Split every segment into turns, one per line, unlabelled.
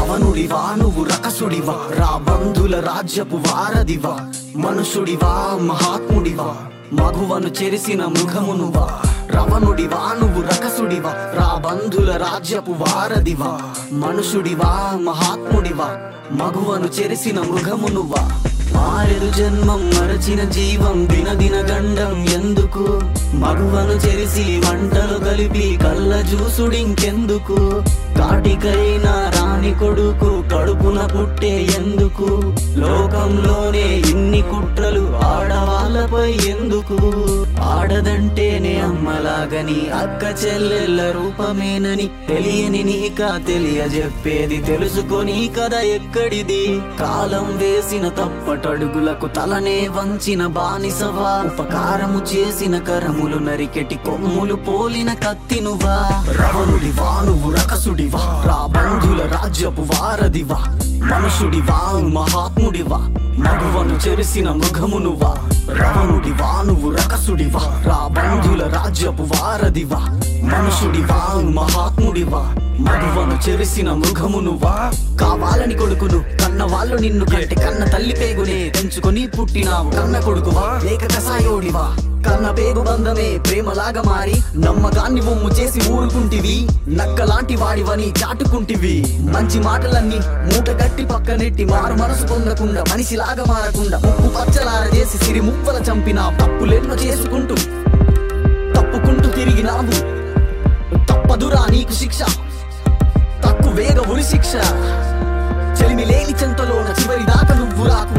రవణుడివా నువ్వు రకసుడివా రా బంధుల రాజ్యపు వారదివా మనుషుడివా మహాత్ముడివా మగువను చెరిసిన మృగమునువా రవణుడివా నువ్వు రకసుడివా రా బంధుల రాజ్యపు వారదివా మనుషుడివా మహాత్ముడివా మగువను చెరిసిన మృగమునువా మారెడు జన్మం మరచిన జీవం దినదిన గండం ఎందుకు మగువను చెరిసి వంటలు కలిపి కళ్ళ జూసుడింకెందుకు కాటికైనా రాని కొడుకు కడుపున పుట్టే ఎందుకు లోకంలోనే ఇన్ని కుట్రలు ఆడవాళ్ళపై ఎందుకు ఆడదంటేనే అమ్మలాగని అక్క చెల్లెళ్ళ రూపమేనని తెలియని నీక తెలియజెప్పేది తెలుసుకొని కదా ఎక్కడిది కాలం వేసిన తప్పటడుగులకు తలనే వంచిన బానిసవా ఉపకారము చేసిన కరములు నరికెటి కొమ్ములు పోలిన కత్తినువా రవణుడివా నువ్వు రకసుడివా రా బంధుల రాజ్యపు వారదివా మనుషుడివా మహాత్ముడివా మగువను చెరిసిన మృగమునువా రావణుడివా నువ్వు రకసుడివా రా బంధుల రాజ్యపు వారదివా మనుషుడివా మహాత్ముడివా మగువను చెరిసిన మృగమునువా కావాలని కొడుకును కన్న వాళ్ళు నిన్ను కంటే కన్న తల్లి పేగునే పెంచుకొని పుట్టినావు కన్న కొడుకువా లేక కసాయోడివా కన్న పేగు బంధమే ప్రేమలాగా మారి నమ్మకాన్ని బొమ్ము చేసి ఊరుకుంటివి నక్కలాంటి వాడివని చాటుకుంటివి మంచి మాటలన్నీ మూట గట్టి పక్కనెట్టి మారు మనసు పొందకుండా మనిషిలాగా మారకుండా ముప్పు పచ్చలార చేసి సిరి ముప్పల చంపిన తప్పులెన్నో చేసుకుంటూ తప్పుకుంటూ తిరిగినావు తప్పదురా నీకు శిక్ష తక్కువేగ ఉరి శిక్ష చెలిమి లేని చెంతలోన చివరి దాకా నువ్వు రాకు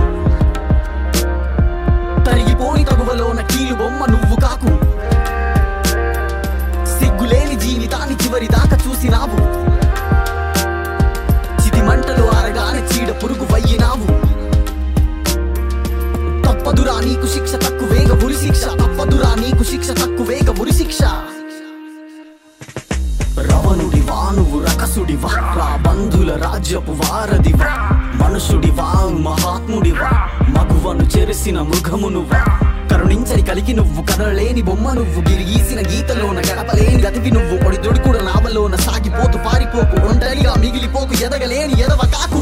తరిగిపోని తగువలోన కీలు బొమ్మ నువ్వు కాకు సిగ్గులేని జీవితాన్ని చివరి దాకా చూసినావు చితి మంటలు ఆరగానే చీడ పురుగు వయ్యినావు తప్పదురా నీకు శిక్ష తక్కువేగ ఉరి శిక్ష తప్పదురా నీకు శిక్ష తక్కువేగ ఉరి శిక్ష రవణుడివా నువ్వు రకసుడివా రా బంధుల రాజ్యపు వారదివా మనుషుడివా మహాత్ముడివా మగువను చెరిసిన మృగమునువా కరుణించని కలిగి నువ్వు కదలలేని బొమ్మ నువ్వు గిరిగీసిన గీతలోన గడపలేని గతివి నువ్వు పొడి దొడుకుడ నావలోన సాగిపోతూ పారిపోకు ఒంటరిగా మిగిలిపోకు ఎదగలేని ఎదవ కాకు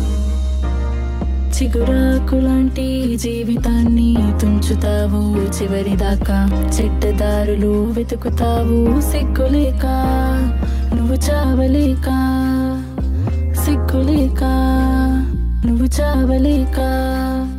చిగురాకులాంటి జీవితాన్ని తుంచుతావు చివరిదాకా చెడ్డదారులు వెతుకుతావు సిగ్గులేక నువ్వు చావలేక సిగ్గులేక నువ్వు చావలేక